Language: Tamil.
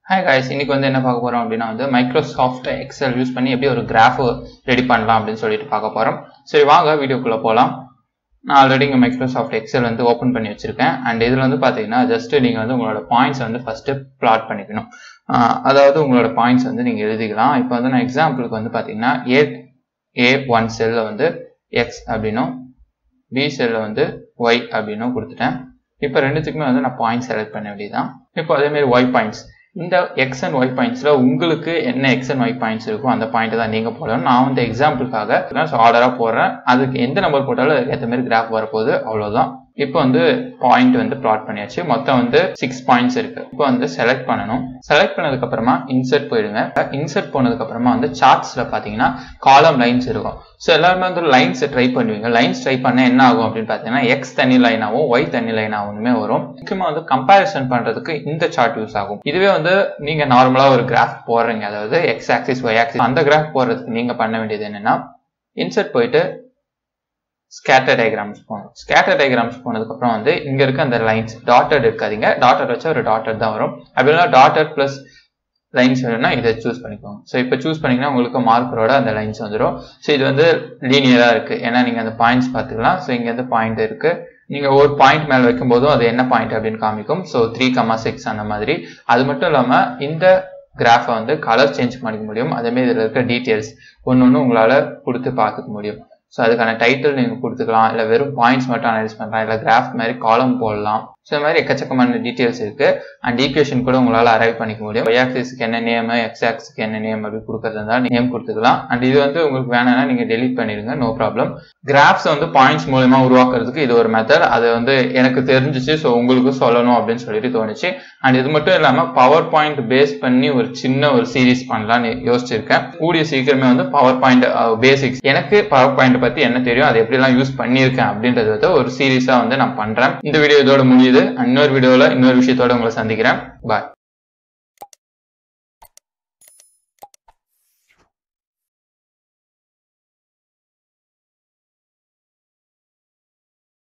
ஹாய் காய்ஸ் இன்னைக்கு வந்து என்ன பார்க்க போறோம் அப்படின்னா வந்து மைக்ரோசாஃப்ட் எக்ஸல் யூஸ் பண்ணி எப்படி ஒரு கிராஃப் ரெடி பண்ணலாம் அப்படின்னு சொல்லிட்டு பார்க்க போறோம் சரி வாங்க வீடியோக்குள்ள போகலாம் நான் ஆல்ரெடி இங்கே மைக்ரோசாஃப்ட் எக்ஸல் வந்து ஓப்பன் பண்ணி வச்சிருக்கேன் அண்ட் இதில் வந்து பார்த்தீங்கன்னா ஜஸ்ட் நீங்கள் வந்து உங்களோட பாயிண்ட்ஸ் வந்து ஃபர்ஸ்ட் பிளாட் பண்ணிக்கணும் ஆஹ் அதாவது உங்களோட பாயிண்ட்ஸ் வந்து நீங்கள் எழுதிக்கலாம் இப்போ வந்து நான் எக்ஸாம்பிளுக்கு வந்து பார்த்தீங்கன்னா ஏ ஏ ஒன் செல்லில் வந்து எக்ஸ் அப்படின்னும் பி செல்லில் வந்து ஒய் அப்படின்னும் கொடுத்துட்டேன் இப்போ ரெண்டுத்துக்குமே வந்து நான் பாயிண்ட் செலக்ட் பண்ண வேண்டியதுதான் இப்போ அதேமாரி ஒய் பாயிண்ட்ஸ் இந்த எக்ஸ் அண்ட் ஒய் பாயிண்ட்ஸில் உங்களுக்கு என்ன எக்ஸ் அண்ட் ஒய் பாயிண்ட்ஸ் இருக்கோ அந்த பாயிண்ட் தான் நீங்கள் போடணும் நான் வந்து எக்ஸாம்பிளுக்காக ஆர்டராக போடுறேன் அதுக்கு எந்த நம்பர் போட்டாலும் அதுக்கு ஏற்ற மாதிரி கிராஃப் வரப்போகுது அவ்வளோதான் இப்போ வந்து பாயிண்ட் வந்து ப்ளாட் பண்ணியாச்சு மொத்தம் வந்து சிக்ஸ் பாயிண்ட்ஸ் இருக்கு இப்போ வந்து செலக்ட் பண்ணணும் செலக்ட் பண்ணதுக்கு அப்புறமா இன்சர்ட் போயிடுங்க இன்சர்ட் போனதுக்கு அப்புறமா வந்து சார்ட்ஸ்ல பாத்தீங்கன்னா காலம் லைன்ஸ் இருக்கும் ஸோ எல்லாருமே வந்து லைன்ஸ் ட்ரை பண்ணுவீங்க லைன்ஸ் ட்ரை பண்ண என்ன ஆகும் அப்படின்னு பாத்தீங்கன்னா எக்ஸ் தனி லைனாகவும் ஒய் தனி லைனாகவுமே வரும் முக்கியமா வந்து கம்பேரிசன் பண்றதுக்கு இந்த சார்ட் யூஸ் ஆகும் இதுவே வந்து நீங்க நார்மலா ஒரு கிராஃப் போடுறீங்க அதாவது எக்ஸ் ஆக்சிஸ் ஒய் ஆக்சிஸ் அந்த கிராஃப் போடுறதுக்கு நீங்க பண்ண வேண்டியது என்னன்னா இன்சர்ட் போயிட்டு ஸ்கேட்டர் டயக்ராம்ஸ் போகணும் ஸ்கேட்டர் டயக்ராம்ஸ் போனதுக்கப்புறம் வந்து இங்க இருக்க அந்த லைன்ஸ் டாட்டட் இருக்காதீங்க டாட்டட் வச்சா ஒரு டாட்டட் தான் வரும் அப்படின்னா டாட்டட் பிளஸ் லைன்ஸ் வேணும்னா இதை சூஸ் பண்ணிக்கோங்க ஸோ இப்போ சூஸ் பண்ணீங்கன்னா உங்களுக்கு மார்க்கரோட அந்த லைன்ஸ் வந்துடும் ஸோ இது வந்து லீனியரா இருக்கு ஏன்னா நீங்க அந்த பாயிண்ட்ஸ் பார்த்துக்கலாம் ஸோ இங்க வந்து பாயிண்ட் இருக்கு நீங்க ஒரு பாயிண்ட் மேல வைக்கும் போதும் அது என்ன பாயிண்ட் அப்படின்னு காமிக்கும் ஸோ த்ரீ கமா சிக்ஸ் அந்த மாதிரி அது மட்டும் இல்லாம இந்த கிராஃபை வந்து கலர் சேஞ்ச் பண்ணிக்க முடியும் அதேமாதிரி இதில் இருக்க டீட்டெயில்ஸ் ஒன்று ஒன்று உங்களால் கொடுத்து பார்த்துக்க முடியும் ஸோ அதுக்கான டைட்டில் நீங்கள் கொடுத்துக்கலாம் இல்லை வெறும் பாயிண்ட்ஸ் மட்டும் அனலைஸ் பண்ணலாம் இல்லை கிராஃப் மாதிரி காலம் போடலாம் ஸோ இந்த மாதிரி எக்கச்சக்கமான டீட்டெயில்ஸ் இருக்கு அண்ட் ஈக்குவேஷன் கூட உங்களால் அரைவ் பண்ணிக்க முடியும் ஒய் ஆக்சிஸ்க்கு என்ன நேம் எக்ஸ் ஆக்ஸுக்கு என்ன நேம் அப்படி கொடுக்கறதா இருந்தால் நேம் கொடுத்துக்கலாம் அண்ட் இது வந்து உங்களுக்கு வேணும்னா நீங்கள் டெலிட் பண்ணிடுங்க நோ ப்ராப்ளம் கிராஃப்ஸ் வந்து பாயிண்ட்ஸ் மூலயமா உருவாக்குறதுக்கு இது ஒரு மெத்தட் அது வந்து எனக்கு தெரிஞ்சிச்சு ஸோ உங்களுக்கு சொல்லணும் அப்படின்னு சொல்லிட்டு தோணுச்சு அண்ட் இது மட்டும் இல்லாமல் பவர் பாயிண்ட் பேஸ் பண்ணி ஒரு சின்ன ஒரு சீரீஸ் பண்ணலாம்னு யோசிச்சிருக்கேன் கூடிய சீக்கிரமே வந்து பவர் பாயிண்ட் பேசிக்ஸ் எனக்கு பவர் பாயிண்ட் பத்தி என்ன தெரியும் அதை எப்படிலாம் யூஸ் பண்ணியிருக்கேன் அப்படின்றத வந்து ஒரு சீரீஸா வந்து நான் பண்றேன் இந்த வீடியோ இதோட முடியுது இன்னொரு வீடியோல இன்னொரு விஷயத்தோட உங்களை சந்திக்கிறேன் பாய்